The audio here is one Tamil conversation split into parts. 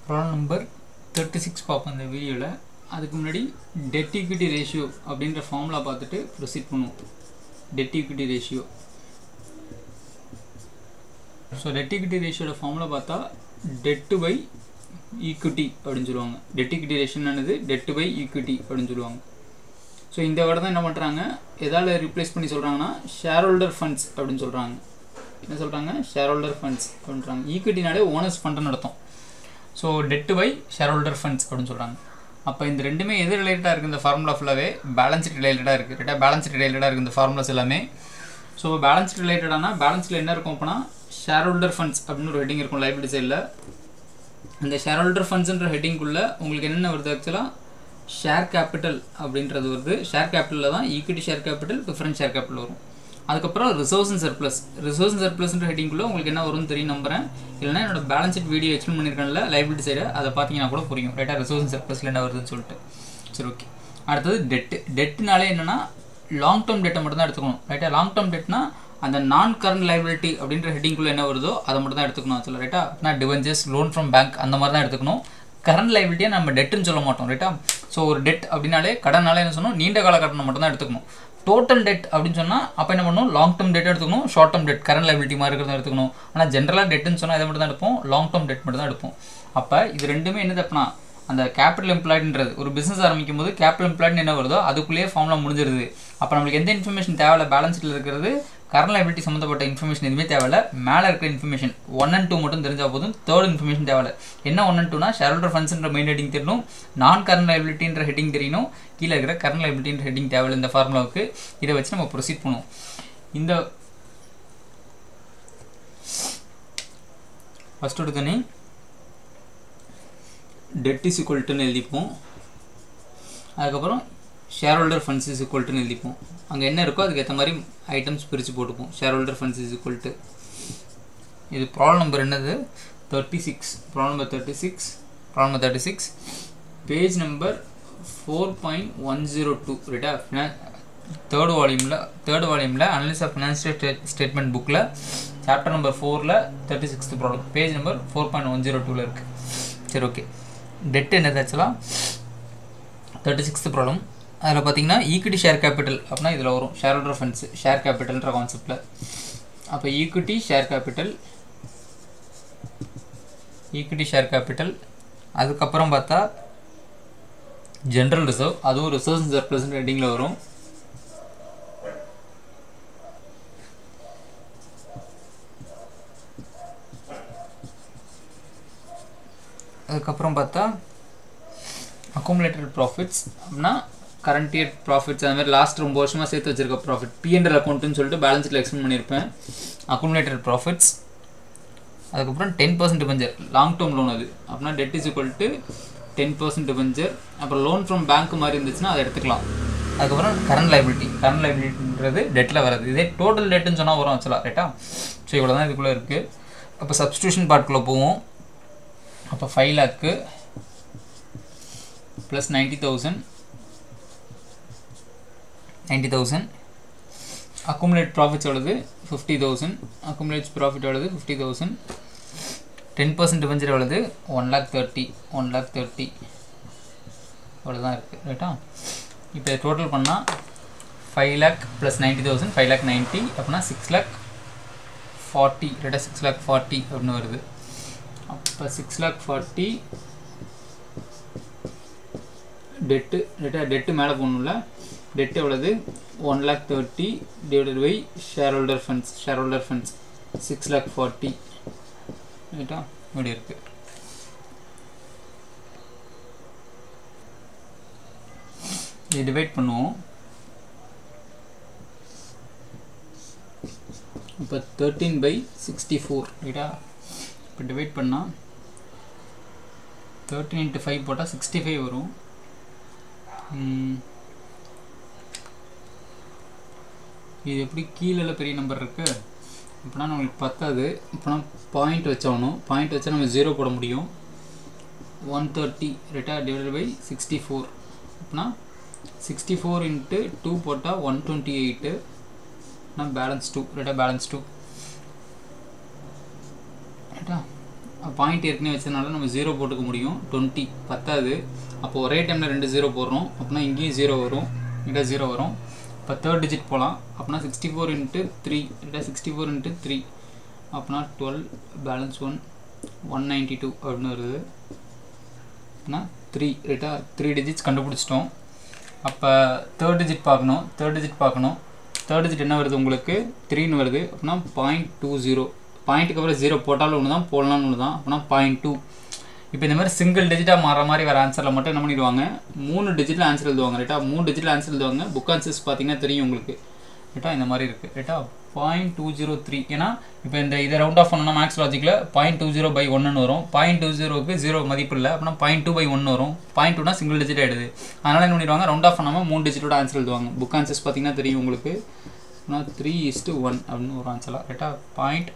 ப்ராப்ளம் நம்பர் தேர்ட்டி சிக்ஸ் பார்ப்போம் இந்த வீடியோவில் அதுக்கு முன்னாடி டெட் ஈக்விட்டி ரேஷியோ அப்படின்ற ஃபார்முலா பார்த்துட்டு ப்ரொசீட் பண்ணுவோம் debt equity ratio so debt equity ரேஷியோட ஃபார்முலா பார்த்தா டெட்டு பை ஈக்விட்டி அப்படின்னு சொல்லுவாங்க டெட் ஈக்விட்டி ரேஷியோனானது டெட்டு பை ஈக்விட்டி அப்படின்னு சொல்லுவாங்க ஸோ இந்த வேர்டை தான் என்ன பண்ணுறாங்க எதால் ரிப்ளேஸ் பண்ணி சொல்கிறாங்கன்னா ஷேர் ஹோல்டர் ஃபண்ட்ஸ் அப்படின்னு சொல்கிறாங்க என்ன சொல்கிறாங்க ஷேர் ஹோல்டர் ஃபண்ட்ஸ் அப்படின்றாங்க ஈக்விட்டினாலே ஓனர்ஸ் ஃபண்டுன்னு அர்த்தம் so debt by shareholder funds அப்படின்னு சொல்கிறாங்க அப்போ இந்த ரெண்டுமே எது ரிலேட்டடாக இருக்குது இந்த ஃபார்முலா ஃபுல்லாகவே பேலன்ஸ் ரிலேட்டடாக இருக்குது ரைட்டாக பேலன்ஸ் ரிலேட்டடாக இருக்குது இந்த ஃபார்முலாஸ் எல்லாமே ஸோ பேலன்ஸ் ரிலேட்டடானா பேலன்ஸில் என்ன இருக்கும் அப்படின்னா ஷேர் ஹோல்டர் ஃபண்ட்ஸ் அப்படின்னு ஒரு ஹெட்டிங் இருக்கும் லைபிலிட்டி சைடில் அந்த ஷேர் ஹோல்டர் ஃபண்ட்ஸ்ன்ற ஹெட்டிங்குள்ளே உங்களுக்கு என்னென்ன வருது ஆக்சுவலாக ஷேர் கேபிட்டல் அப்படின்றது வருது ஷேர் கேபிட்டலில் தான் equity share capital preference share capital வரும் அதுக்கப்புறம் reserves and surplus reserves and சர்ப்ளஸ்ன்ற ஹெட்டிங்குள்ளே உங்களுக்கு என்ன வரும்னு தெரியும் நம்புறேன் இல்லைனா என்னோட பேலன்ஸ் ஷீட் வீடியோ எக்ஸ்பிளைன் பண்ணியிருக்கேன்ல லைபிலிட்டி சைடு அதை பார்த்தீங்கன்னா கூட புரியும் ரைட்டாக ரிசர்வ்ஸ் அண்ட் சர்ப்ளஸில் என்ன வருதுன்னு சொல்லிட்டு சரி ஓகே அடுத்தது டெட்டு டெட்டுனாலே என்னென்னா லாங் டேர்ம் டெட்டை மட்டும் தான் எடுத்துக்கணும் ரைட்டாக லாங் டேர்ம் டெட்னா அந்த நான் கரண்ட் லைபிலிட்டி அப்படின்ற ஹெட்டிங்குள்ளே என்ன வருதோ அதை மட்டும் தான் எடுத்துக்கணும் ஆக்சுவலாக ரைட்டா அப்படின்னா டிவெஞ்சர்ஸ் லோன் ஃப்ரம் பேங்க் அந்த மாதிரி தான் எடுத்துக்கணும் கரண்ட் லைபிலிட்டியை நம்ம டெட்டுன்னு சொல்ல மாட்டோம் ரைட்டா ஸோ ஒரு டெட் அப்படின்னாலே கடனாலே என்ன சொன்னோம் நீண்ட கால கடனை மட்டும் தான் எடுத்துக்கணும் டோட்டல் டெட் அப்படின்னு சொன்னால் அப்போ என்ன பண்ணணும் லாங் டேர்ம் டெட் எடுத்துக்கணும் short term debt current liability மாதிரி இருக்கிறத எடுத்துக்கணும் ஆனால் ஜென்ரலாக டெட்டுன்னு சொன்னால் இதை மட்டும் தான் எடுப்போம் லாங் டேர்ம் டெட் மட்டும் தான் எடுப்போம் அப்போ இது ரெண்டுமே என்ன தப்புனா அந்த கேபிட்டல் எம்ப்ளாய்டுன்றது ஒரு பிஸ்னஸ் ஆரம்பிக்கும் போது கேபிட்டல் எம்ப்ளாய்டு என்ன வருதோ அதுக்குள்ளேயே ஃபார்ம்லாம் முடிஞ்சிருது அப்போ நம்மளுக்கு எந்த இன்ஃபர்மேஷன் தேவையில்ல பேலன்ஸில் இருக்கிறது கரண்ட் லைபிலிட்டி சம்மந்தப்பட்ட இன்ஃபர்மேஷன் எதுவுமே தேவையில்ல மேலே இருக்கிற இன்ஃபர்மேஷன் ஒன் அண்ட் டூ மட்டும் தெரிஞ்சால் போதும் தேர்ட் இன்ஃபர்மேஷன் தேவையில்ல என்ன ஒன் அண்ட் டூனா ஷேர் ஹோல்டர் ஃபண்ட்ஸ்ன்ற மெயின் ஹெட்டிங் தெரியணும் நான் கரண்ட் லைபிலிட்டின்ற ஹெட்டிங் தெரியணும் கீழே இருக்கிற கரண்ட் லைபிலிட்டின்ற ஹெட்டிங் தேவையில்ல இந்த ஃபார்முலாவுக்கு இதை வச்சு நம்ம ப்ரொசீட் பண்ணுவோம் இந்த ஃபஸ்ட் எடுத்தோன்னே டெட் இஸ் ஈக்குவல்ட்டுன்னு எழுதிப்போம் அதுக்கப்புறம் ஷேர் ஹோல்டர் ஃபண்ட்ஸ் இஸ் ஈக்குவல்ட்டுன்னு எழுதிப்போம் அங்கே என்ன இருக்கோ அதுக்கு ஏற்ற மாதிரி ஐட்டம்ஸ் பிரித்து போட்டுப்போம் shareholder funds is equal to இது ப்ராப்ளம் நம்பர் என்னது thirty six problem number thirty six problem number thirty six page number four point one zero two ரைட்டா ஃபினா தேர்ட் வால்யூமில் தேர்ட் வால்யூமில் அனலிஸ் ஆஃப் ஃபினான்ஷியல் ஸ்டேட்மெண்ட் புக்கில் சாப்டர் நம்பர் ஃபோரில் thirty sixth problem page number four point one zero டூவில் இருக்குது சரி ஓகே டெட் என்னது ஆக்சுவலாக தேர்ட்டி சிக்ஸ்த் ப்ராப்ளம் அதில் பார்த்தீங்கன்னா ஈக்விட்டி ஷேர் கேபிட்டல் அப்படின்னா இதில் வரும் ஷேர் ஹோல்டர் ஃபண்ட்ஸ் ஷேர் கேபிட்டல்ன்ற கான்செப்டில் அப்போ equity share capital equity share capital அதுக்கப்புறம் பார்த்தா ஜென்ரல் ரிசர்வ் அதுவும் ரிசர்வ் சர்ப்ளஸ் ஹெட்டிங்கில் வரும் அதுக்கப்புறம் பார்த்தா அக்குமுலேட்டட் ப்ராஃபிட்ஸ் அப்படின்னா கரண்ட் இயர் ப்ராஃபிட்ஸ் அந்த மாதிரி லாஸ்ட் ரொம்ப வருஷமாக சேர்த்து வச்சிருக்க ப்ராஃபிட் பிஎன்எல் அக்கௌண்ட்டுன்னு சொல்லிட்டு பேலன்ஸ் ஷீட்டில் எக்ஸ்பிளைன் பண்ணியிருப்பேன் அக்குமுலேட்டட் ப்ராஃபிட்ஸ் அதுக்கப்புறம் ten percent debenture long term loan அது அப்படின்னா debt is equal to ten percent debenture அப்புறம் லோன் ஃப்ரம் பேங்க் மாதிரி இருந்துச்சுன்னா அதை எடுத்துக்கலாம் அதுக்கப்புறம் கரண்ட் லைபிலிட்டி கரண்ட் லைபிலிட்டின்றது டெட்டில் வராது இதே டோட்டல் டெட்டுன்னு சொன்னால் வரும் ஆக்சுவலாக ரைட்டா ஸோ இவ்வளோ தான் இதுக்குள்ளே இருக்குது அப்போ சப்ஸ்டியூஷன் பார்ட்குள்ளே போவோம் அப்போ five lakh plus ninety thousand ninety thousand accumulate profits எவ்வளவு ஃபிஃப்டி தௌசண்ட் அக்குமுலேட்ஸ் ப்ராஃபிட் எவ்வளவு fifty thousand ten percent debenture எவ்வளவு one lakh thirty one lakh thirty அவ்வளோதான் இருக்குது ரைட்டா இப்போ டோட்டல் பண்ணால் five lakh plus ninety thousand five lakh ninety அப்படின்னா சிக்ஸ் லேக் ஃபார்ட்டி ரைட்டா சிக்ஸ் லேக் ஃபார்ட்டி அப்படின்னு வருது அப்போ சிக்ஸ் லேக் ஃபார்ட்டி டெட்டு டெட்டா டெட்டு மேலே போகணும்ல டெட் எவ்வளவு one lakh thirty divided by shareholder funds shareholder funds six lakh forty ரைட்டா இப்படி இருக்குது இது டிவைட் பண்ணுவோம் இப்போ தேர்ட்டீன் பை சிக்ஸ்டி ஃபோர் ரைட்டா இப்போ டிவைட் பண்ணால் தேர்ட்டின் இன்ட்டு ஃபைவ் போட்டால் சிக்ஸ்டி ஃபைவ் வரும் இது எப்படி கீழே பெரிய நம்பர் இருக்குது இப்போனா நம்மளுக்கு பத்தாது இப்போனா பாயிண்ட் வச்சாகணும் பாயிண்ட் வச்சா நம்ம ஜீரோ போட முடியும் ஒன் தேர்ட்டி ரைட்டா டிவைட் பை சிக்ஸ்டி ஃபோர் அப்படின்னா சிக்ஸ்டி ஃபோர் இன்ட்டு டூ போட்டால் one twenty eight balance two ரைட்டா பேலன்ஸ் டூ ரைட்டா அப்போ பாயிண்ட் ஏற்கனவே வச்சதுனால நம்ம ஜீரோ போட்டுக்க முடியும் டுவெண்ட்டி பத்தாது அப்போ ஒரே டைமில் ரெண்டு ஜீரோ போடுறோம் அப்படின்னா இங்கேயும் ஜீரோ வரும் இங்கே ஜீரோ வரும் இப்போ தேர்ட் டிஜிட் போகலாம் அப்படின்னா சிக்ஸ்டி ஃபோர் இன்ட்டு த்ரீ இல்லை சிக்ஸ்டி ஃபோர் இன்ட்டு த்ரீ அப்படின்னா twelve balance one one ninety two அப்படின்னு வருது அப்படின்னா த்ரீ ரைட்டா த்ரீ டிஜிட்ஸ் கண்டுபிடிச்சிட்டோம் அப்போ தேர்ட் டிஜிட் பார்க்கணும் தேர்ட் டிஜிட் பார்க்கணும் தேர்ட் டிஜிட் என்ன வருது உங்களுக்கு த்ரீன்னு வருது அப்படின்னா பாயிண்ட் டூ ஜீரோ பாயிண்ட்டுக்கு அப்புறம் ஜீரோ போட்டாலும் ஒன்று தான் போடலாம்னு ஒன்று தான் அப்படின்னா பாயிண்ட் டூ இப்போ இந்த மாதிரி சிங்கிள் டிஜிட்டாக மாற மாதிரி வர ஆன்சரில் மட்டும் என்ன பண்ணிடுவாங்க மூணு டிஜிட்டில் ஆன்சர் எழுதுவாங்க ரைட்டா மூணு டிஜிட்டில் ஆன்சர் எழுதுவாங்க புக் ஆன்சர்ஸ் பார்த்தீங்கன்னா தெரியும் உங்களுக்கு ரைட்டா இந்த மாதிரி இருக்குது ரைட்டா பாயிண்ட் டூ ஜீரோ த்ரீ ஏன்னா இப்போ இந்த இதை ரவுண்ட் ஆஃப் பண்ணோம்னா மேக்ஸ் லாஜிக்கில் பாயிண்ட் டூ ஜீரோ பை ஒன்னு வரும் பாயிண்ட் டூ ஜீரோக்கு ஜீரோ மதிப்பு இல்லை அப்படின்னா பாயிண்ட் டூ பை ஒன்று வரும் பாயிண்ட் டூனா சிங்கிள் டிஜிட் ஆகிடுது அதனால் என்ன பண்ணிடுவாங்க ரவுண்ட் ஆஃப் பண்ணாமல் மூணு டிஜிட்டோட ஆன்சர் எழுதுவாங்க புக் ஆன்சர்ஸ் பார்த்தீங்கன்னா தெரியும் உங்களுக்கு த்ரீ இஸ்ட்டு ஒன் அப்படின்னு ஒரு ஆன்சராக ரைட்டா point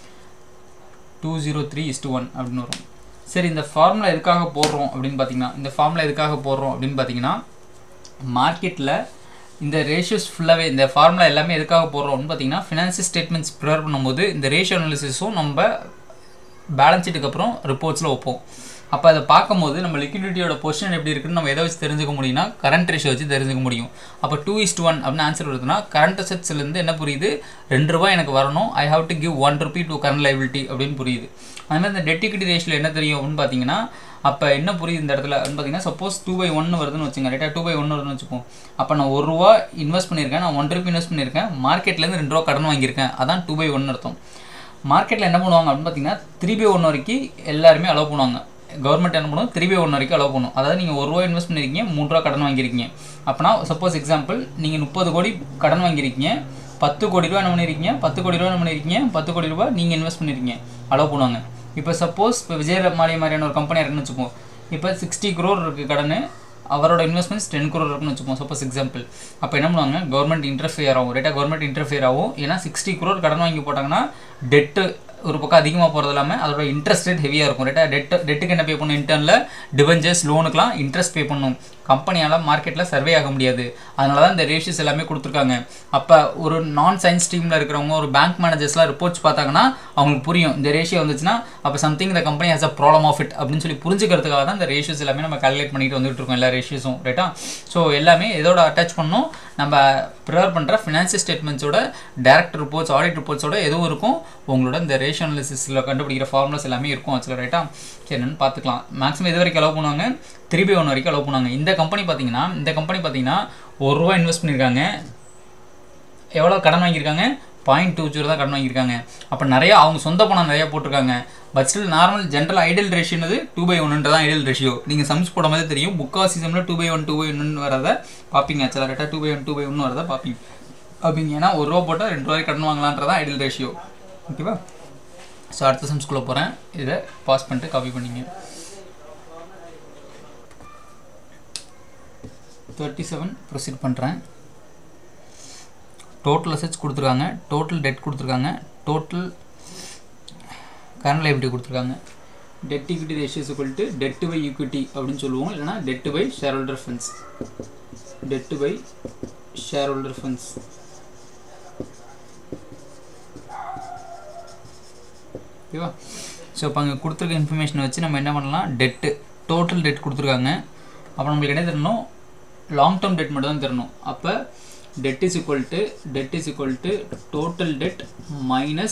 two zero three is to one அப்படின்னு வரும் சரி இந்த ஃபார்முலா எதுக்காக போடுறோம் அப்படின்னு பார்த்தீங்கன்னா இந்த ஃபார்முலா எதுக்காக போடுறோம் அப்படின்னு பார்த்தீங்கன்னா மார்க்கெட்டில் இந்த ரேஷியோஸ் ஃபுல்லாகவே இந்த ஃபார்முலா எல்லாமே எதுக்காக போடுறோம் அப்படின்னு பார்த்தீங்கன்னா ஃபினான்சியல் ஸ்டேட்மெண்ட்ஸ் ப்ரிப்பேர் பண்ணும்போது இந்த ரேஷியோ அனாலிசிஸும் நம்ம பேலன்ஸ் ஷீட்டுக்கு அப்புறம் ரிப்போர்ட்ஸில் வைப்போம் அப்போ அதை பார்க்கும்போது நம்ம லிக்விடிட்டியோட பொசிஷன் எப்படி இருக்குன்னு நம்ம எதை வச்சு தெரிஞ்சுக்க முடியும்னா கரண்ட் ரேஷியோ வச்சு தெரிஞ்சுக்க முடியும் அப்போ டூ இஸ்ட் ஒன் அப்படின்னு ஆன்சர் வருதுன்னா கரண்ட் அசட்ஸ்லேருந்து என்ன புரியுது ரெண்டு ரூபாய் எனக்கு வரணும் I have to give one rupee to current liability அப்படின்னு புரியுது அதுமாதிரி இந்த டெட் இக்விட்டி ரேஷியோ என்ன தெரியும் அப்படின்னு பார்த்தீங்கன்னா அப்போ என்ன புரியுது இந்த இடத்துல அப்படின்னு பார்த்தீங்கன்னா சப்போஸ் டூ பை ஒன்று வருதுன்னு வச்சுங்க ரைட்டாக டூ பை ஒன்று வருதுன்னு வச்சுப்போம் அப்போ நான் ஒரு ரூபா இன்வெஸ்ட் பண்ணியிருக்கேன் நான் ஒன் ருபி இன்வெஸ்ட் பண்ணியிருக்கேன் மார்க்கெட்லேருந்து ரெண்டு ரூபா கடன் வாங்கியிருக்கேன் அதான் டூ பை ஒன்று அர்த்தம் மார்க்கெட்டில் என்ன பண்ணுவாங்க அப்படின்னு பார்த்தீங்கன்னா த்ரீ பை ஒன் வரைக்கும் எல்லாருமே அலோவ் பண்ணுவாங்க கவர்மெண்ட் என்ன பண்ணும் த்ரீ பை ஒன் வரைக்கும் அலோவ் பண்ணும் அதாவது நீங்கள் ஒரு ரூபா இன்வெஸ்ட் பண்ணியிருக்கீங்க மூணு ரூபா கடன் வாங்கியிருக்கீங்க அப்போனா சப்போஸ் எக்ஸாம்பிள் நீங்கள் முப்பது கோடி கடன் வாங்கியிருக்கீங்க பத்து கோடி ரூபா என்ன பண்ணியிருக்கீங்க பத்து கோடி ரூபா என்ன பண்ணியிருக்கீங்க பத்து கோடி ரூபா நீங்கள் இன்வெஸ்ட் பண்ணியிருக்கீங்க அலோவ் பண்ணுவாங்க இப்போ சப்போஸ் இப்போ விஜய் மாலி மாதிரியான ஒரு கம்பெனி இருக்குன்னு வச்சுப்போம் இப்போ சிக்ஸ்டி க்ரோர் இருக்குது கடன் அவரோட இன்வெஸ்ட்மெண்ட்ஸ் டென் க்ரோர் இருக்குன்னு வச்சுப்போம் சப்போஸ் எக்ஸாம்பிள் அப்போ என்ன பண்ணுவாங்க கவர்மெண்ட் இன்டர்ஃபியர் ஆகும் ரேட்டாக கவர்மெண்ட் இன்டர்ஃபியர் ஆகும் ஏன்னா சிக்ஸ்டி க்ரோர் கடன் வாங்கி போட்டாங்கன்னா டெட்டு ஒரு பக்கம் அதிகமாக போகிறது இல்லாமல் அதோட இன்ட்ரெஸ்ட் ரேட் ஹெவியாக இருக்கும் ரைட்டா டெட் டெட்டுக்கு என்ன பே பண்ணணும் இன்டர்னில் டிவெஞ்சர்ஸ் லோனுக்குலாம் இன்ட்ரெஸ்ட் பே பண்ணணும் கம்பெனியால் மார்க்கெட்டில் சர்வே ஆக முடியாது அதனால தான் இந்த ரேஷியஸ் எல்லாமே கொடுத்துருக்காங்க அப்போ ஒரு நான் சயின்ஸ் டீமில் இருக்கிறவங்க ஒரு பேங்க் மேனேஜர்ஸ்லாம் ரிப்போர்ட்ஸ் பார்த்தாங்கன்னா அவங்களுக்கு புரியும் இந்த ரேஷியோ வந்துச்சுன்னா அப்போ சம்திங் இந்த company has a problem of it அப்படின்னு சொல்லி புரிஞ்சுக்கிறதுக்காக தான் இந்த ரேஷியோஸ் எல்லாமே நம்ம கால்குலேட் பண்ணிட்டு வந்துட்டு இருக்கோம் எல்லா ரேஷியோஸும் ரைட்டா ஸோ எல்லாமே எதோட அட்டாச் பண்ணணும் நம்ம ப்ரிப்பேர் பண்ணுற ஃபினான்சியல் ஸ்டேட்மெண்ட்ஸோட டேரக்ட் ரிப்போர்ட்ஸ் ஆடிட் ரிப்போர்ட்ஸோட எதுவும் இருக்கும் உங்களோட இந்த ரேஷியோ அனாலிசிஸில் கண்டுபிடிக்கிற ஃபார்முலாஸ் எல்லாமே இருக்கும் ஆக்சுவலாக ரைட்டா சரி என்னன்னு பார்த்துக்கலாம் மேக்ஸிமம் இது வரைக்கும் அலோவ் பண்ணுவாங்க த்ரீ பை ஒன் வரைக்கும் அலோவ் பண்ணுவாங்க இந்த கம்பெனி பார்த்தீங்கன்னா இந்த கம்பெனி பார்த்தீங்கன்னா ஒரு ரூபா இன்வெஸ்ட் பண்ணியிருக்காங்க எவ்வளோ கடன் வாங்கியிருக்காங்க பாயிண்ட் டூ ஜீரோ தான் கடன் வாங்கியிருக்காங்க அப்போ நிறையா அவங்க சொந்த பணம் நிறையா போட்டிருக்காங்க but still normal general ideal ரேஷியோனது டூ பை ஒன்னுன்ற தான் ஐடியல் ரேஷியோ நீங்கள் சம்ஸ் போடும் போது தெரியும் முக்கால் சம்மில் two by one two by ஒன்னு வரதை பார்ப்பீங்க ஆக்சுவலாக ரெட்டா two by one two by ஒன்று வரதை பார்ப்பீங்க அப்படிங்க ஏன்னா ஒரு ரூபா போட்டால் ரெண்டு ரூபாய் கடன் வாங்கலான்றதான் ஐடியல் ரேஷியோ ஓகேவா ஸோ அடுத்த சம்ஸ்குள்ளே போகிறேன் இதை பாஸ் பண்ணிட்டு காப்பி பண்ணிங்க தேர்ட்டி செவன் ப்ரொசீட் பண்ணுறேன் டோட்டல் அசெட்ஸ் கொடுத்துருக்காங்க டோட்டல் டெட் கொடுத்துருக்காங்க டோட்டல் கரண்ட் லைபிலிட்டி கொடுத்துருக்காங்க debt equity ratios equal to debt by equity அப்படின்னு சொல்லுவோம் இல்லைனா debt by shareholder funds debt by shareholder funds ஓகேவா ஸோ இப்போ அங்கே கொடுத்துருக்க இன்ஃபர்மேஷனை வச்சு நம்ம என்ன பண்ணலாம் டெட்டு டோட்டல் டெட் கொடுத்துருக்காங்க அப்போ நம்மளுக்கு என்ன தெரியணும் லாங் டேர்ம் டெட் மட்டும் தான் தரணும் அப்போ debt is equal to debt is equal to total debt minus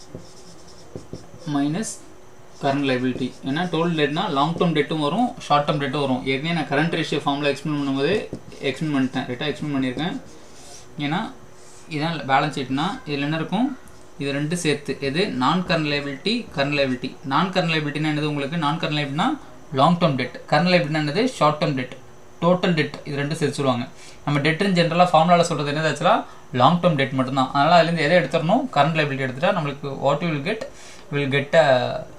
minus current liability ஏன்னா டோட்டல் டெட்னா லாங் டேர்ம் டெட்டும் வரும் ஷார்ட் டேர்ம் டெட்டும் வரும் ஏற்கனவே நான் கரண்ட் ரேஷியோ ஃபார்மில் எக்ஸ்பிளைன் பண்ணும்போது எக்ஸ்பிளைன் பண்ணிட்டேன் ரைட்டாக எக்ஸ்பிளைன் பண்ணியிருக்கேன் ஏன்னா இதான் பேலன்ஸ் ஷீட்னா இதில் என்ன இருக்கும் இது ரெண்டு சேர்த்து எது non current liability current liability non current லைபிலிட்டினா என்னது உங்களுக்கு நான் கரண்ட் லைபிலிட்டினா லாங் டேர்ம் டெட் கரண்ட் லைபிலிட்டினா என்னது short term debt total debt இது ரெண்டு சேர்த்து சொல்லுவாங்க நம்ம டெட்டுன்னு ஜென்ரலாக ஃபார்முலாவில் சொல்கிறது என்னது ஆக்சுவலாக லாங் டேர்ம் டெட் மட்டும்தான் அதனால் அதுலேருந்து எதை எடுத்துடணும் கரண்ட் லைபிலிட்டி எடுத்துட்டா நம்மளுக்கு what will get will get a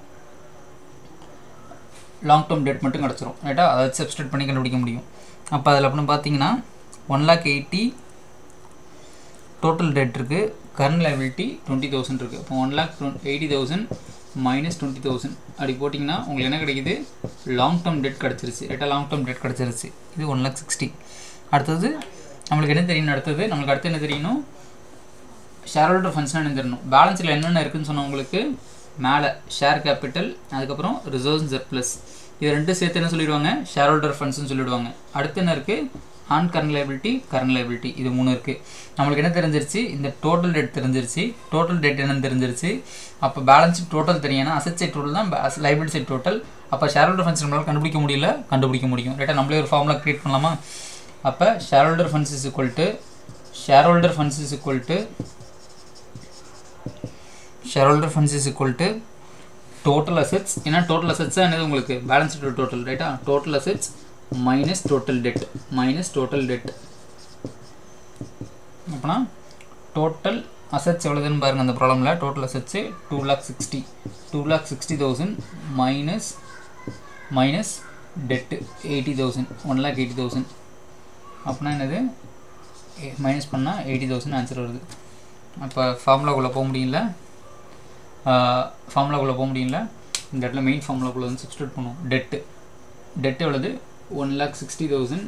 long term debt மட்டும் கிடச்சிரும் ரைட்டா அதை சப்ஸ்டியூட் பண்ணி கண்டுபிடிக்க முடியும் அப்போ அதில் அப்படின்னு பார்த்தீங்கன்னா one lakh eighty total debt இருக்குது கரண்ட் லைபிலிட்டி டுவெண்ட்டி தௌசண்ட் இருக்குது இப்போ one lakh eighty thousand minus twenty thousand அப்படி போட்டிங்கன்னா உங்களுக்கு என்ன கிடைக்குது லாங் டேர்ம் டெட் கிடச்சிருச்சு ரைட்டாக லாங் டேர்ம் டெட் கிடச்சிருச்சு இது ஒன் லேக் சிக்ஸ்டி அடுத்தது நம்மளுக்கு என்ன தெரியணும் அடுத்தது நம்மளுக்கு அடுத்து என்ன தெரியணும் ஷேர் ஹோல்டர் ஃபண்ட்ஸ்னால் என்ன தெரியணும் பேலன்ஸில் என்னென்ன இருக்குன்னு சொன்ன உங்களுக்கு மேலே ஷேர் கேபிட்டல் அதுக்கப்புறம் ரிசர்வ் சர்ப்ளஸ் இது ரெண்டும் சேர்த்து என்ன சொல்லிடுவாங்க ஷேர் ஹோல்டர் ஃபண்ட்ஸ்னு சொல்லிடுவாங்க அடுத்து என்ன இருக்குது non current liability current liability இது மூணு இருக்குது நம்மளுக்கு என்ன தெரிஞ்சிருச்சு இந்த டோட்டல் டெட் தெரிஞ்சிருச்சு டோட்டல் டெட் என்னன்னு தெரிஞ்சிருச்சு அப்போ பேலன்ஸ் டோட்டல் தெரியும் ஏன்னா அசட் சைட் டோட்டல் தான் லைபிலிட்டி சைட் டோட்டல் அப்போ ஷேர் ஹோல்டர் ஃபண்ட்ஸ் நம்மளால் கண்டுபிடிக்க முடியல கண்டுபிடிக்க முடியும் ரைட்டாக நம்மளே ஒரு ஃபார்முலா க்ரியேட் பண்ணலாமா அப்போ shareholder funds is equal to shareholder funds is equal to shareholder funds is equal to total assets ஏன்னா டோட்டல் அசெட்ஸ் தான் என்னது உங்களுக்கு பேலன்ஸ் டோட்டல் ரைட்டா total assets minus total debt minus total debt அப்போனா டோட்டல் அசெட்ஸ் எவ்வளோதுன்னு பாருங்கள் அந்த ப்ராப்ளமில் total assets two lakh sixty two lakh sixty thousand minus minus debt eighty thousand one lakh eighty thousand அப்படின்னா என்னது மைனஸ் பண்ணால் எயிட்டி தௌசண்ட் ஆன்சர் வருது அப்போ ஃபார்முலாக்குள்ளே போக முடியல ஃபார்முலாக்குள்ளே போக முடியல இந்த இடத்துல மெயின் ஃபார்முலாக்குள்ளே வந்து சப்ஸ்டியூட் பண்ணுவோம் டெட்டு டெட் எவ்வளவு one lakh sixty thousand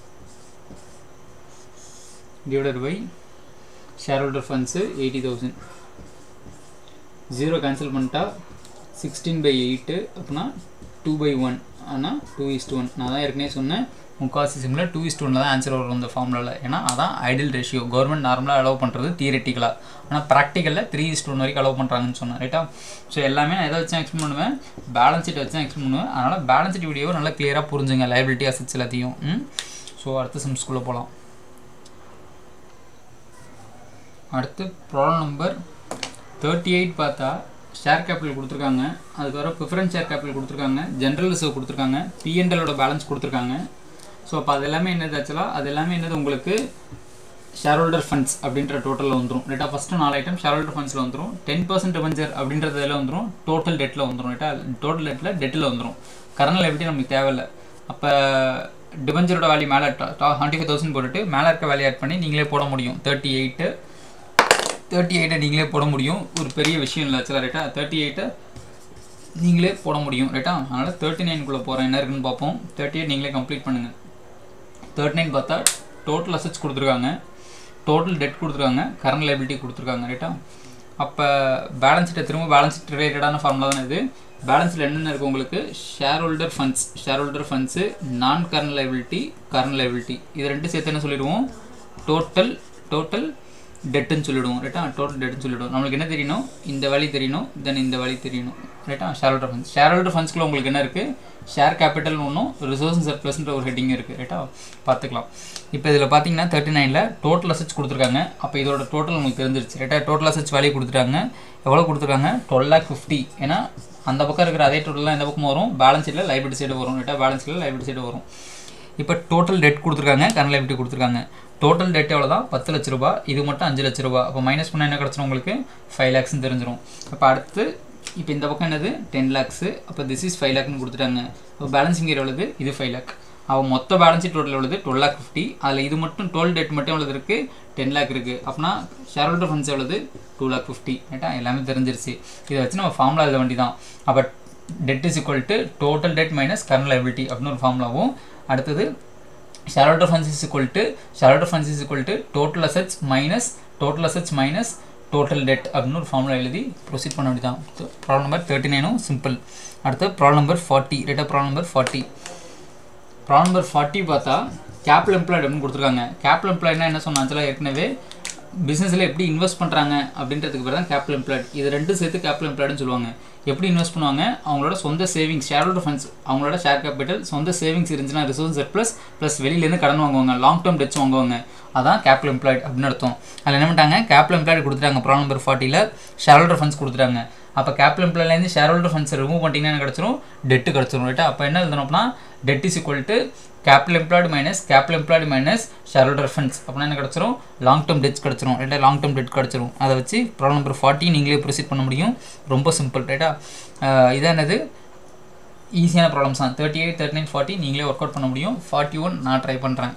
divided by shareholder funds eighty thousand zero cancel பண்ணிட்டா சிக்ஸ்டீன் பை எயிட்டு அப்படின்னா டூ பை ஒன் ஆனால் டூ இஸ்ட் ஒன் நான் தான் ஏற்கனவே சொன்னேன் முக்காசி சிம்மில் டூ இஸ்ட் ஒனில் தான் ஆன்சர் வரும் இந்த ஃபார்முலாவில் ஏன்னா அதான் ஐடியல் ரேஷியோ கவர்மெண்ட் நார்மலாக அலோவ் பண்ணுறது தியரட்டிக்கலாக ஆனால் ப்ராக்டிக்கலில் த்ரீ இஸ்ட் ஒன் வரைக்கும் அலோவ் பண்ணுறாங்கன்னு சொன்னேன் ரைட்டா ஸோ எல்லாமே நான் எதை வச்சு எக்ஸ்பிளைன் பண்ணுவேன் பேலன்ஸ் ஷீட் வச்சு எக்ஸ்பிளைன் பண்ணுவேன் அதனால் பேலன்ஸ் ஷீட் வீடியோவை நல்லா கிளியராக புரிஞ்சுங்க லைபிலிட்டி அசட்ஸ் எல்லாத்தையும் ஸோ அடுத்த சிம்ஸ்குள்ளே போகலாம் அடுத்து ப்ராப்ளம் நம்பர் தேர்ட்டி எயிட் பார்த்தா ஷேர் கேபிட்டல் கொடுத்துருக்காங்க அதுக்கப்புறம் ப்ரிஃபரன்ஸ் ஷேர் கேபிட்டல் கொடுத்துருக்காங்க ஜென்ரல் ரிசர்வ் கொடுத்துருக்காங்க பிஎன்எலோட பேலன்ஸ் கொடுத்துருக்காங்க ஸோ அப்போ அது எல்லாமே என்னது ஆக்சுவலாக அது எல்லாமே என்னது உங்களுக்கு ஷேர் ஹோல்டர் ஃபண்ட்ஸ் அப்படின்ற டோட்டலில் வந்துடும் ரைட்டா ஃபஸ்ட்டு நாலு ஐட்டம் ஷேர் ஹோல்டர் ஃபண்ட்ஸில் வந்துடும் டென் பர்சன்ட் டிபெஞ்சர் அப்படின்றதுல வந்துடும் டோட்டல் டெட்டில் வந்துடும் ரைட்டா டோட்டல் டெட்டில் டெட்டில் வந்துடும் கரண்ட் லைபிலிட்டி நமக்கு தேவையில்லை அப்போ டிபெஞ்சரோட வேல்யூ மேலே டுவெண்ட்டி ஃபைவ் தௌசண்ட் போட்டுட்டு மேலே இருக்க வேல்யூ ஆட் பண்ணி நீங்களே போட முடியும் தேர்ட்டி எயிட்டு தேர்ட்டி எயிட்டை நீங்களே போட முடியும் ஒரு பெரிய விஷயம் இல்லை ஆக்சுவலாக ரைட்டா தேர்ட்டி எயிட்டை நீங்களே போட முடியும் ரைட்டா அதனால் தேர்ட்டி நைனுக்குள்ளே போகிறேன் என்ன இருக்குன்னு பார்ப்போம் தேர்ட்டி எயிட் நீங்களே கம்ப்ளீட் பண்ணுங்கள் தேர்ட்டி நைன் பார்த்தா டோட்டல் அசட்ஸ் கொடுத்துருக்காங்க டோட்டல் டெட் கொடுத்துருக்காங்க கரண்ட் லைபிலிட்டி கொடுத்துருக்காங்க ரைட்டா அப்போ பேலன்ஸ் ஷீட்டை திரும்ப பேலன்ஸ் ஷீட் ரிலேட்டடான ஃபார்முலா தானே இது பேலன்ஸில் என்னென்ன இருக்குது உங்களுக்கு shareholder funds shareholder funds non current liability current liability இது ரெண்டு சேர்த்து என்ன சொல்லிடுவோம் டோட்டல் டோட்டல் டெட்டுன்னு சொல்லிடுவோம் ரைட்டா டோட்டல் டெட்டுன்னு சொல்லிடுவோம் நம்மளுக்கு என்ன தெரியணும் இந்த வழி தெரியணும் தென் இந்த வழி தெரியணும் ரைட்டா shareholder funds shareholder ஃபண்ட்ஸ்க்குள்ள உங்களுக்கு என்ன இருக்குது ஷேர் கேபிட்டல் ஒன்றும் ரிசோர்ஸ் சர்ப்ளஸ்ன்ற ஒரு ஹெட்டிங் இருக்குது ரைட்டா பார்த்துக்கலாம் இப்போ இதில் பார்த்தீங்கன்னா தேர்ட்டி நைனில் டோட்டல் அசட்ஸ் கொடுத்துருக்காங்க அப்போ இதோட டோட்டல் உங்களுக்கு தெரிஞ்சிருச்சு ரைட்டா டோட்டல் அசட்ஸ் வேல்யூ கொடுத்துருக்காங்க எவ்வளோ கொடுத்துருக்காங்க டுவெல் லேக் ஃபிஃப்டி ஏன்னா அந்த பக்கம் இருக்கிற அதே டோட்டல்லாம் இந்த பக்கம் வரும் பேலன்ஸ் ஷீட்டில் லைபிலிட்டி சைடு வரும் ரைட்டா பேலன்ஸ் ஷீட்டில் லைபிலிட்டி சைடு வரும் இப்போ டோட்டல் டெட் கொடுத்துருக்காங்க கரண்ட் லைபிலிட்டி கொடுத்துருக்காங்க டோட்டல் டெட் எவ்வளோ தான் பத்து லட்ச ரூபா இது மட்டும் அஞ்சு லட்ச ரூபா அப்போ மைனஸ் பண்ணால் என்ன கிடச்சிரும் உங்களுக்கு ஃபைவ் லேக்ஸ்னு தெரிஞ்சிடும் அப்போ அடுத்து இப்போ இந்த பக்கம் என்னது டென் லேக்ஸு அப்போ திஸ் இஸ் ஃபைவ் லேக்னு கொடுத்துட்டாங்க அப்போ பேலன்சிங் எவ்வளவு இது ஃபைவ் லேக் அவன் மொத்த பேலன்ஸ் டோட்டல் எவ்வளவு டுவெல் லேக் ஃபிஃப்டி அதில் இது மட்டும் டுவெல் டெட் மட்டும் எவ்வளவு இருக்குது டென் லேக் இருக்குது அப்படின்னா ஷேர் ஹோல்டர் ஃபண்ட்ஸ் எவ்வளவு டூ லேக் ஃபிஃப்டி ரைட்டா எல்லாமே தெரிஞ்சிருச்சு இதை வச்சு நம்ம ஃபார்முலா எழுத வேண்டி தான் அப்போ debt is equal to total debt minus current liability அப்படின்னு ஒரு ஃபார்முலாவும் அடுத்தது shareholder funds is equal to shareholder funds is equal to total assets minus total assets minus total debt அப்படின்னு ஒரு ஃபார்முலா எழுதி ப்ரொசீட் பண்ண வேண்டியதான் ப்ராப்ளம் நம்பர் தேர்ட்டி நைனும் சிம்பிள் அடுத்து ப்ராப்ளம் நம்பர் ஃபார்ட்டி ரைட்டா problem number forty problem number forty பார்த்தா கேபிட்டல் எம்ப்ளாய்டு அப்படின்னு கொடுத்துருக்காங்க கேபிட்டல் எம்ப்ளாய்னா என்ன சொன்னாச்சுல ஏற்கனவே பிஸ்னஸில் எப்படி இன்வெஸ்ட் பண்ணுறாங்க அப்படின்றதுக்கு பேர் தான் கேபிட்டல் எம்ப்ளாய்டு இது ரெண்டும் சேர்த்து கேபிட்டல் எம்ப்ளாய்டுன்னு சொல்லுவாங்க எப்படி இன்வெஸ்ட் பண்ணுவாங்க அவங்களோட சொந்த சேவிங்ஸ் ஷேர் ஹோல்டர் ஃபண்ட்ஸ் அவங்களோட ஷேர் கேபிட்டல் சொந்த சேவிங்ஸ் இருந்துச்சுன்னா ரிசோர்ஸ் ப்ளஸ் ப்ளஸ் வெளியிலேருந்து கடன் வாங்குவாங்க லாங் டேர்ம் டெட்ஸ் வாங்குவாங்க அதான் கேபிட்டல் எம்ப்ளாய்டு அப்படின்னு அர்த்தம் அதில் என்ன பண்ணிட்டாங்க கேபிட்டல் எம்ப்ளாய்டு கொடுத்துட்டாங்க ப்ராப்ளம் நம்பர் ஃபார்ட்டியில் ஷேர் ஹோல்டர் ஃபண்ட்ஸ் கொடுத்துட்டாங்க அப்போ கேபிட்டல் எம்ப்ளாய்லேருந்து ஷேர் ஹோல்டர் ஃபண்ட்ஸ் ரிமூவ் பண்ணிட்டீங்கன்னா கிடச்சிரும் டெட்டு கிடச்சிரும் ரைட்டா அப்போ என்ன எழுதணும் அப்படின்னா debt is equal to capital employed minus capital employed minus shareholder funds அப்படின்னா என்ன கிடச்சிரும் லாங் டேர்ம் டெட்ஸ் கிடச்சிரும் ரைட்டா லாங் டேர்ம் டெட் கிடச்சிரும் அதை வச்சு ப்ராப்ளம் நம்பர் ஃபார்ட்டி நீங்களே ப்ரொசீட் பண்ண முடியும் ரொம்ப சிம்பிள் ரைட்டா இதான் என்னது ஈஸியான ப்ராப்ளம்ஸ் தான் thirty eight thirty nine forty நீங்களே ஒர்க் அவுட் பண்ண முடியும் ஃபார்ட்டி ஒன் நான் ட்ரை பண்ணுறேன்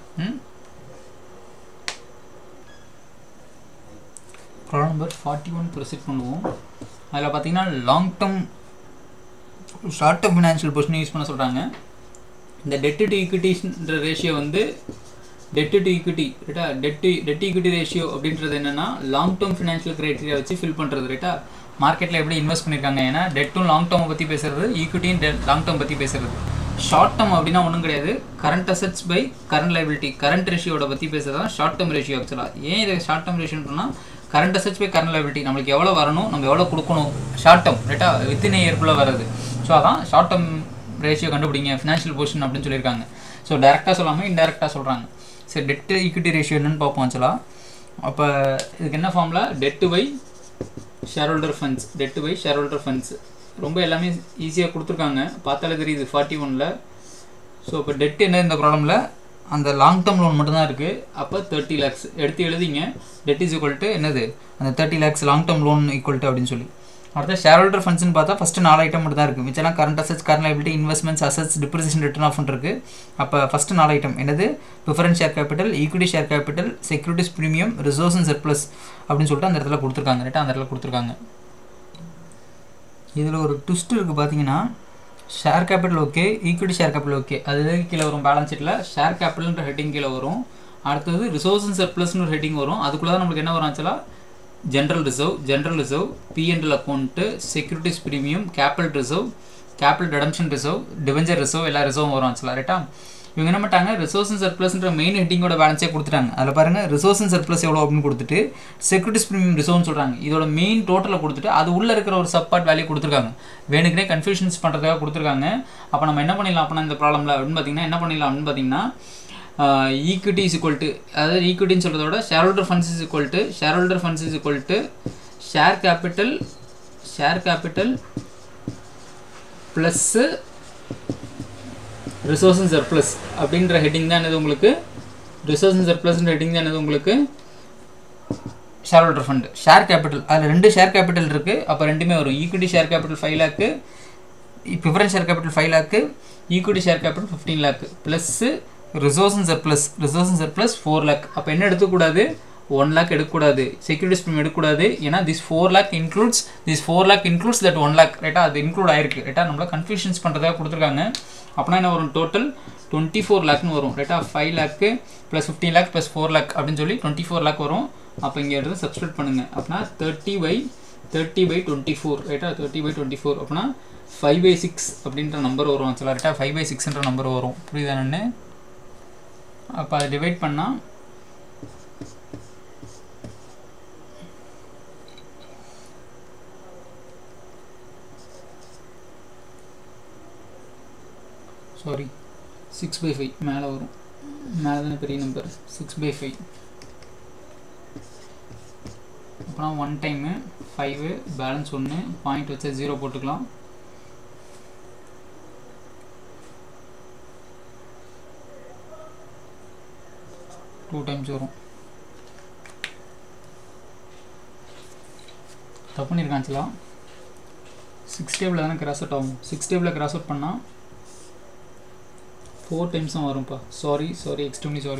problem number forty one proceed பண்ணுவோம் அதில் பார்த்தீங்கன்னா long term short term financial position use பண்ண சொல்கிறாங்க இந்த டெட்டு டு ஈக்விட்டின்ற ரேஷியோ வந்து டெட்டு டு ஈக்விட்டி ரைட்டா டெட்டு டெட் ஈக்விட்டி ரேஷியோ அப்படின்றது என்னென்னா லாங் டேர்ம் ஃபினான்ஷியல் க்ரைட்டீரியா வச்சு ஃபில் பண்ணுறது ரைட்டா மார்க்கெட்டில் எப்படி இன்வெஸ்ட் பண்ணியிருக்காங்க ஏன்னா டெட்டும் லாங் டேர்மை பற்றி பேசுறது ஈக்விட்டியும் லாங் டேர்ம் பற்றி பேசுறது ஷார்ட் டேர்ம் அப்படின்னா ஒன்றும் கிடையாது current assets by current liability current ரேஷியோட பற்றி பேசுறது தான் ஷார்ட் டேர்ம் ரேஷியோ ஆக்சுவலாக ஏன் இதை ஷார்ட் டேர்ம் ரேஷியோன்னா current assets by current liability நம்மளுக்கு எவ்வளோ வரணும் நம்ம எவ்வளோ கொடுக்கணும் ஷார்ட் டேர்ம் ரைட்டா வித்தின் இயர்க்குள்ளே வருது ஸோ அதான் ஷார்ட் டேர்ம் ரேஷியோ கண்டுபிடிங்க ஃபினான்ஷியல் பொசிஷன் அப்படின்னு சொல்லியிருக்காங்க ஸோ டேரெக்டாக சொல்லாமல் இன்டெரக்டாக சொல்கிறாங்க சரி டெட்டு ஈக்விட்டி ரேஷியோ என்னன்னு பார்ப்போம் ஆக்சுவலாக அப்போ இதுக்கு என்ன ஃபார்மில் debt by shareholder funds debt by shareholder funds ரொம்ப எல்லாமே ஈஸியாக கொடுத்துருக்காங்க பார்த்தாலே தெரியுது ஃபார்ட்டி ஒனில் ஸோ இப்போ டெட் என்ன இந்த ப்ராப்ளமில் அந்த லாங் டேர்ம் லோன் மட்டும்தான் இருக்குது அப்போ தேர்ட்டி லேக்ஸ் எடுத்து எழுதிங்க டெட் இஸ் ஈக்குவல் டு என்னது அந்த thirty lakhs long term loan equal to அப்படின்னு சொல்லி அடுத்த ஷேர் ஹோல்டர் ஃபண்ட்ஸ்னு பார்த்தா ஃபஸ்ட்டு நாலு ஐட்டம் மட்டும் தான் இருக்குது மிச்சம்லாம் current assets current liability investments assets depreciation return off இருக்குது அப்போ ஃபஸ்ட்டு நாலு ஐட்டம் என்னது preference share capital equity share capital securities premium resource and surplus அப்படின்னு சொல்லிட்டு அந்த இடத்துல கொடுத்துருக்காங்க ரைட்டாக அந்த இடத்துல கொடுத்துருக்காங்க இதில் ஒரு ட்விஸ்ட் இருக்குது பார்த்தீங்கன்னா share capital okay equity share capital okay அது எதுக்கு கீழே வரும் பேலன்ஸ் ஷீட்டில் ஷேர் கேபிட்டல்ன்ற ஹெட்டிங் கீழே வரும் அடுத்தது ரிசோர்ஸ் அண்ட் சர்ப்ளஸ்னு ஒரு ஹெட்டிங் வரும் அதுக்குள்ளே தான் நம்மளுக்கு என்ன வரும் ஆக்சுவலாக general reserve general reserve PNL account securities premium capital reserve capital redemption reserve debenture reserve எல்லா ரிசர்வும் வரும் ஆக்சுவலாக ரைட்டா இவங்க என்ன பண்ணிட்டாங்க ரிசோர்ஸ் அண்ட் சர்ப்ளஸ்ன்ற மெயின் ஹெட்டிங்கோட பேலன்ஸே கொடுத்துட்டாங்க அதில் பாருங்கள் ரிசோர்ஸ் அண்ட் சர்ப்ளஸ் எவ்வளோ அப்படின்னு கொடுத்துட்டு செக்யூரிட்டிஸ் ப்ரீமியம் ரிசர்வ்னு சொல்கிறாங்க இதோட மெயின் டோட்டலை கொடுத்துட்டு அது உள்ளே இருக்கிற ஒரு சப்பார்ட் வேல்யூ கொடுத்துருக்காங்க வேணுக்குனே கன்ஃபியூஷன்ஸ் பண்ணுறதுக்காக கொடுத்துருக்காங்க அப்போ நம்ம என்ன பண்ணிடலாம் அப்படின்னா இந்த ப்ராப்ளமில் அப்படின்னு பார்த்தீங்கன்னா என்ன பண்ணிடலாம் அப்படின்னு பார்த்தீங்கன்னா ஈக்விட்டி இஸ் ஈக்குவல் டு அதாவது ஈக்விட்டின்னு சொல்கிறத விட shareholder funds is equal to shareholder funds is equal to share capital share capital plus resource and surplus அப்படின்ற ஹெட்டிங் தான் என்னது உங்களுக்கு ரிசோர்ஸ் அண்ட் சர்ப்ளஸ்ன்ற ஹெட்டிங் தான் என்னது உங்களுக்கு shareholder fund share capital அதில் ரெண்டு ஷேர் கேபிட்டல் இருக்குது அப்போ ரெண்டுமே வரும் equity share capital five lakh preference share capital five lakh equity share capital fifteen lakh plus resource and surplus resource and surplus four lakh அப்போ என்ன எடுக்கக்கூடாது ஒன் லேக் எடுக்கக்கூடாது செக்யூரிட்டிஸ் ப்ரீமியம் எடுக்கக்கூடாது ஏன்னா this four lakh includes this four lakh includes that one lakh ரைட்டா அது இன்க்ளூட் ஆயிருக்கு ரைட்டா நம்மள கன்ஃபியூஷன்ஸ் பண்ணுறதாக கொடுத்துருக்காங்க அப்படின்னா என்ன வரும் டோட்டல் டுவெண்ட்டி ஃபோர் லேக்னு வரும் ரைட்டா five lakh plus fifteen lakh plus four lakh அப்படின்னு சொல்லி டுவெண்ட்டி ஃபோர் லேக் வரும் அப்போ இங்கே எடுத்து சப்ஸ்கிரைப் பண்ணுங்கள் அப்படின்னா thirty by thirty by twenty four ரைட்டா தேர்ட்டி பை டுவெண்ட்டி ஃபோர் அப்படின்னா ஃபைவ் பை சிக்ஸ் அப்படின்ற நம்பர் வரும் ஆக்சுவலாக ரைட்டா ஃபைவ் பை சிக்ஸ்ன்ற நம்பர் வரும் புரியுதா நான் அப்போ அதை டிவைட் பண்ணால் சாரி சிக்ஸ் பை ஃபைவ் மேலே வரும் மேலே தானே பெரிய நம்பர் சிக்ஸ் பை ஃபைவ் அப்புறம் ஒன் டைமு ஃபைவு பேலன்ஸ் ஒன்று பாயிண்ட் வச்சு ஜீரோ போட்டுக்கலாம் டூ டைம்ஸ் வரும் தப்பு பண்ணியிருக்கான் ஆக்சுவலாக சிக்ஸ் டேபிள் தானே கிராஸ் அவுட் ஆகும் சிக்ஸ் டேபிளில் கிராஸ் அவுட் பண்ணால் ஃபோர் டைம்ஸும் வரும்ப்பா சாரி சாரி எக்ஸ்ட்ரீம்லி சாரி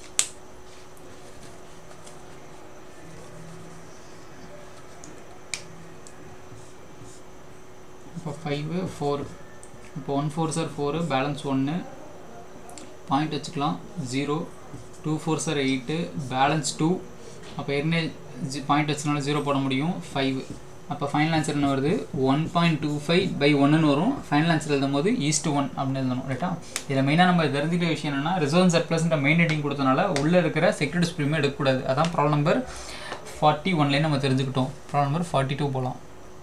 இப்போ ஃபைவு ஃபோர் இப்போ one four sir four balance ஒன்று பாயிண்ட் வச்சுக்கலாம் zero two four sir eight balance two அப்போ ஏற்கனவே ஜி பாயிண்ட் வச்சனால ஜீரோ போட முடியும் ஃபைவ் அப்போ ஃபைனல் ஆன்சர் என்ன வருது one point two five by ஒன்றுன்னு வரும் ஃபைனல் ஆன்சர் எழுதும் போது ஈஸ்ட் ஒன் அப்படின்னு எழுதணும் ரைட்டா இதில் மெயினாக நம்ம தெரிஞ்சுக்கிற விஷயம் என்னென்னா ரிசர்வ் சர்ப்ளஸ்ன்ற மெயின் ஹெட்டிங் கொடுத்தனால உள்ளே இருக்கிற செக்யூரிட்டிஸ் ப்ரீமியம் எடுக்கக்கூடாது அதான் ப்ராப்ளம் நம்பர் ஃபார்ட்டி ஒன்லேயே நம்ம தெரிஞ்சுக்கிட்டோம் ப்ராப்ளம் நம்பர் ஃபார்ட்டி டூ போகலாம்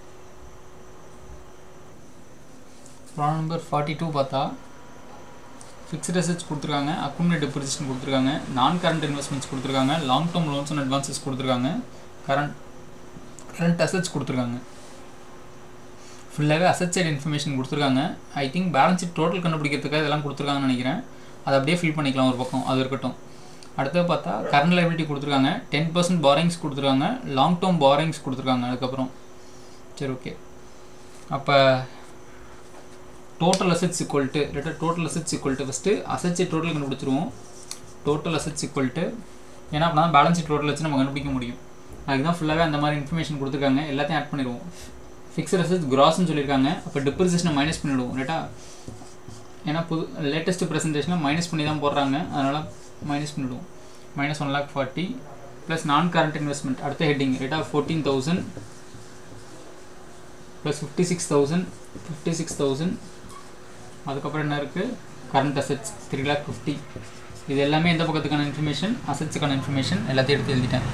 ப்ராப்ளம் நம்பர் ஃபார்ட்டி டூ பார்த்தா ஃபிக்ஸ்ட் அசெட்ஸ் கொடுத்துருக்காங்க அக்குமுலேட் டெபிசிஷன் கொடுத்துருக்காங்க நான் கரண்ட் இன்வெஸ்ட்மெண்ட்ஸ் கொடுத்துருக்காங்க long term loans and advances கொடுத்துருக்காங்க கரண்ட் கரண்ட் அசெட்ஸ் கொடுத்துருக்காங்க ஃபுல்லாகவே அசெட் சைடு இன்ஃபர்மேஷன் கொடுத்துருக்காங்க I think balance sheet total கண்டுபிடிக்கிறதுக்காக இதெல்லாம் கொடுத்துருக்காங்கன்னு நினைக்கிறேன் அதை அப்படியே ஃபில் பண்ணிக்கலாம் ஒரு பக்கம் அது இருக்கட்டும் அடுத்தது பார்த்தா கரண்ட் லைபிலிட்டி கொடுத்துருக்காங்க டென் பர்சன்ட் பாரிங்ஸ் கொடுத்துருக்காங்க லாங் டேர்ம் பாரிங்ஸ் கொடுத்துருக்காங்க அதுக்கப்புறம் சரி ஓகே அப்போ டோட்டல் அசெட்ஸ் ஈக்குவல் டு இல்லாட்டா total assets equal to first assets total கண்டுபிடிச்சிருவோம் டோட்டல் அசெட்ஸ் ஈக்குவல் டு ஏன்னா அப்படின்னா பேலன்ஸ் ஷீட் டோட்டல் வச்சு நம்ம கண்டுபிடிக்க முடியும் அதுக்கு தான் ஃபுல்லாகவே அந்த மாதிரி இன்ஃபர்மேஷன் கொடுத்துருக்காங்க எல்லாத்தையும் ஆட் பண்ணிடுவோம் ஃபிக்ஸட் அசெட்ஸ் கிராஸ்னு சொல்லியிருக்காங்க அப்போ டிப்ரிசியேஷனை மைனஸ் பண்ணிவிடுவோம் ரைட்டா ஏன்னா புது லேட்டஸ்ட் ப்ரெசன்டேஷனில் மைனஸ் பண்ணி தான் போடுறாங்க அதனால் மைனஸ் பண்ணிவிடுவோம் minus one lakh forty plus non current investment அடுத்த ஹெட்டிங் ரைட்டா fourteen thousand plus fifty six thousand fifty six thousand அதுக்கப்புறம் என்ன இருக்குது current assets three lakh fifty இது எல்லாமே எந்த பக்கத்துக்கான இன்ஃபர்மேஷன் அசெட்ஸுக்கான இன்ஃபர்மேஷன் எல்லாத்தையும் எடுத்து எழுதிட்டேன்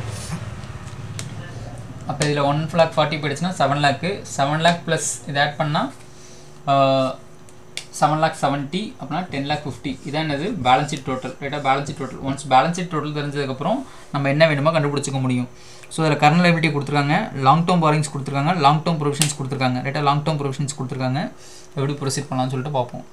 அப்போ இதில் ஒன் லேக் ஃபார்ட்டி போயிடுச்சுன்னா seven lakh seven lakh plus இது ஆட் பண்ணால் செவன் லேக் செவன்ட்டி அப்படின்னா டென் லேக் ஃபிஃப்டி இதான் என்னது பேலன்ஸ் ஷீட் டோட்டல் ரைட்டாக balance sheet total once balance sheet total தெரிஞ்சதுக்கப்புறம் நம்ம என்ன வேணுமோ கண்டுபிடிச்சிக்க முடியும் ஸோ அதில் கரண்ட் லைபிலிட்டி கொடுத்துருக்காங்க லாங் டேர்ம் பாரிங்ஸ் கொடுத்துருக்காங்க லாங் டேர்ம் ப்ரொவிஷன்ஸ் கொடுத்துருக்காங்க ரைட்டாக லாங் டேர்ம் ப்ரொவிஷன்ஸ் கொடுத்துருக்காங்க எப்படி ப்ரொசீட் பண்ணலாம்னு சொல்லிட்டு பார்ப்போம்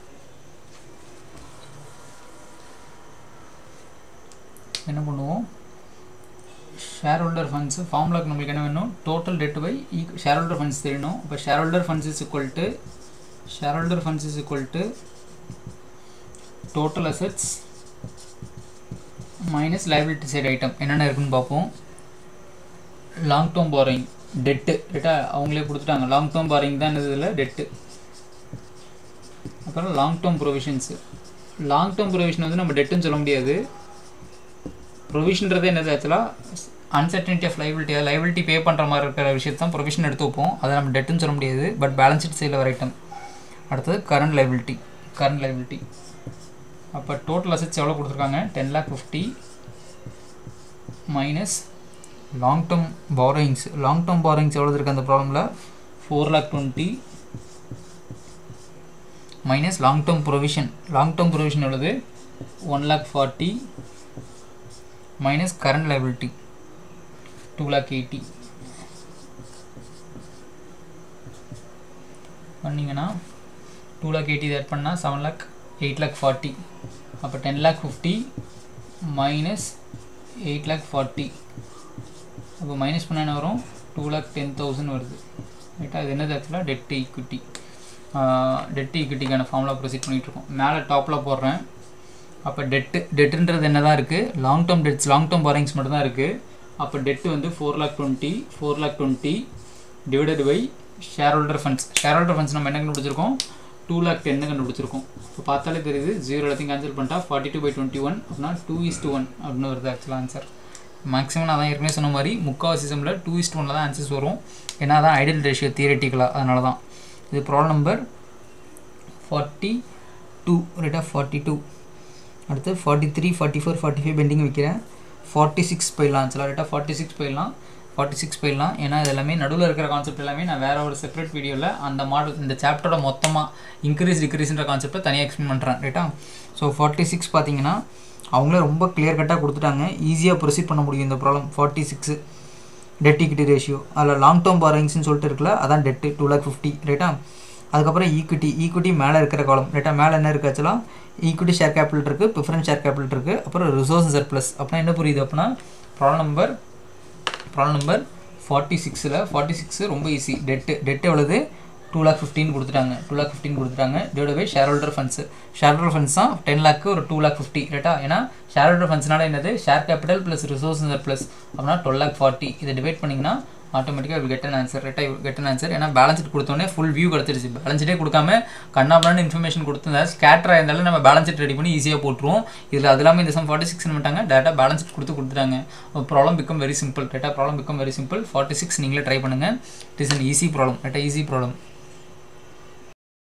என்ன பண்ணுவோம் ஷேர் ஹோல்டர் ஃபண்ட்ஸு ஃபார்முலாக்கு நம்மளுக்கு என்ன வேணும் total debt by shareholder funds தெரியணும் இப்போ shareholder funds is equal to shareholder funds is equal to total assets minus liability side item என்னென்ன இருக்குன்னு பார்ப்போம் லாங் டேர்ம் பாரோயிங் டெட்டு ரைட்டா அவங்களே கொடுத்துட்டாங்க லாங் டேர்ம் பாரோயிங் தான் இதில் டெட்டு அப்புறம் long term provisions long term provision வந்து நம்ம டெட்டுன்னு சொல்ல முடியாது ப்ரொவிஷன்றது என்னது ஆக்சுவலாக uncertainty of liability liability pay பண்ணுற மாதிரி இருக்கிற விஷயத்தை தான் ப்ரொவிஷன் எடுத்து வைப்போம் அதை நம்ம டெட்டுன்னு சொல்ல முடியாது பட் பேலன்ஸ் ஷீட் சைடில் வர ஐட்டம் அடுத்தது கரண்ட் லைபிலிட்டி கரண்ட் லைபிலிட்டி அப்போ டோட்டல் அசெட்ஸ் எவ்வளோ கொடுத்துருக்காங்க ten lakh fifty minus long term borrowings long term borrowings எவ்வளோ இருக்குது அந்த ப்ராப்ளமில் four lakh twenty minus long term provision long term provision எவ்வளவு one lakh forty minus current liability two lakh eighty பண்ணிங்கன்னா டூ லேக் எயிட்டி ஆட் பண்ணால் seven lakh eight lakh forty அப்போ ten lakh fifty minus eight lakh forty அப்போ மைனஸ் பண்ண என்ன வரும் டூ லேக் டென் தௌசண்ட் வருது ரைட்டா இது என்னது ஆக்சுவலாக டெட் ஈக்விட்டி டெட் ஈக்விட்டிக்கான ஃபார்முலா ப்ரொசீட் பண்ணிகிட்ருக்கோம் மேலே டாப்பில் போடுறேன் அப்போ டெட்டு டெட்டுன்றது என்ன தான் இருக்குது long term debts long term borrowings மட்டும் தான் இருக்குது அப்போ டெட்டு வந்து four lakh twenty four lakh twenty divided by shareholder funds shareholder funds நம்ம என்ன கண்டுபிடிச்சிருக்கோம் டூ லேக் டென்னு கண்டுபிடிச்சிருக்கோம் இப்போ பார்த்தாலே தெரியுது ஜீரோ எல்லாத்தையும் கேன்சல் பண்ணிட்டா forty two by twenty one அப்படின்னா டூ இஸ் டூ ஒன் அப்படின்னு வருது ஆக்சுவலாக ஆன்சர் மேக்ஸிமம் நான் தான் ஏற்கனவே சொன்ன மாதிரி முக்கால் சிஸ்டமில் டூ இஸ்ட் ஒனில் தான் ஆன்சர்ஸ் வரும் ஏன்னா தான் ஐடியல் ரேஷியோ தியரட்டிக்கலாக அதனால தான் இது problem number forty two rate of forty two அடுத்து forty three forty four forty five pending வைக்கிறேன் ஃபார்ட்டி சிக்ஸ் போயிடலாம் சில ரேட்டாக ஃபார்ட்டி சிக்ஸ் போயிடலாம் ஃபார்ட்டி சிக்ஸ் போயிடலாம் ஏன்னா இது எல்லாமே நடுவில் இருக்கிற கான்செப்ட் எல்லாமே நான் வேறு ஒரு செப்பரேட் வீடியோவில் அந்த மாடல் இந்த சாப்டரோட மொத்தமாக இன்க்ரீஸ் டிக்ரீஸ்ன்ற கான்செப்ட்டை தனியாக எக்ஸ்பிளைன் பண்ணுறேன் ரைட்டா ஸோ ஃபார்ட்டி சிக்ஸ் பார்த்தீங்கன்னா அவங்களே ரொம்ப கிளியர் கட்டாக கொடுத்துட்டாங்க ஈஸியாக ப்ரொசீட் பண்ண முடியும் இந்த problem forty six debt equity ratio அதில் லாங் டேர்ம் பாரோயிங்ஸ்னு சொல்லிட்டு இருக்குல்ல அதான் டெட்டு டூ லேக் ஃபிஃப்டி ரைட்டா அதுக்கப்புறம் ஈக்விட்டி ஈக்விட்டி மேலே இருக்கிற காலம் ரைட்டா மேலே என்ன இருக்குது ஆக்சுவலாக ஈக்விட்டி ஷேர் கேபிட்டல் இருக்குது ப்ரிஃபரன்ஸ் ஷேர் கேபிட்டல் இருக்குது அப்புறம் ரிசோர்ஸ் சர்ப்ளஸ் அப்படின்னா என்ன புரியுது அப்படின்னா problem number problem number forty சிக்ஸில் ஃபார்ட்டி சிக்ஸு ரொம்ப ஈஸி டெட்டு டெட் எவ்வளவு டூ லேக் ஃபிஃப்டின் கொடுத்துட்டாங்க டூ லேக் ஃபிஃப்டின் கொடுத்துட்டாங்க divide by shareholder funds shareholder funds தான் டென் லேக்கு ஒரு டூ லேக் ஃபிஃப்டி ரைட்டா ஏன்னா ஷேர் ஹோல்டர் ஃபண்ட்ஸ்னால என்னது share capital plus resource plus அப்படின்னா டுவெல் லேக் ஃபார்ட்டி இதை டிவைட் பண்ணிங்கன்னா ஆட்டோமேட்டிக்காக வில் கெட் அன் ஆன்சர் ரைட்டாக கெட் அன் ஆன்சர் ஏன்னா பேலன்ஸ் ஷீட் கொடுத்தோன்னே ஃபுல் வியூ கிடச்சிருச்சு பேலன்ஸ் ஷீட்டே கொடுக்காம கண்ணாபண்ணு இன்ஃபர்மேஷன் கொடுத்துருந்தா ஸ்கேட்டராக இருந்தாலும் நம்ம பேலன்ஸ் ஷீட் ரெடி பண்ணி ஈஸியாக போட்டுருவோம் இதில் அது இல்லாமல் இந்த சம் ஃபார்ட்டி சிக்ஸ் பண்ணிட்டாங்க டேட்டா பேலன்ஸ் ஷீட் கொடுத்து கொடுத்துட்டாங்க problem become very simple data problem become very simple forty six நீங்களே ட்ரை பண்ணுங்கள் it is an easy problem data easy problem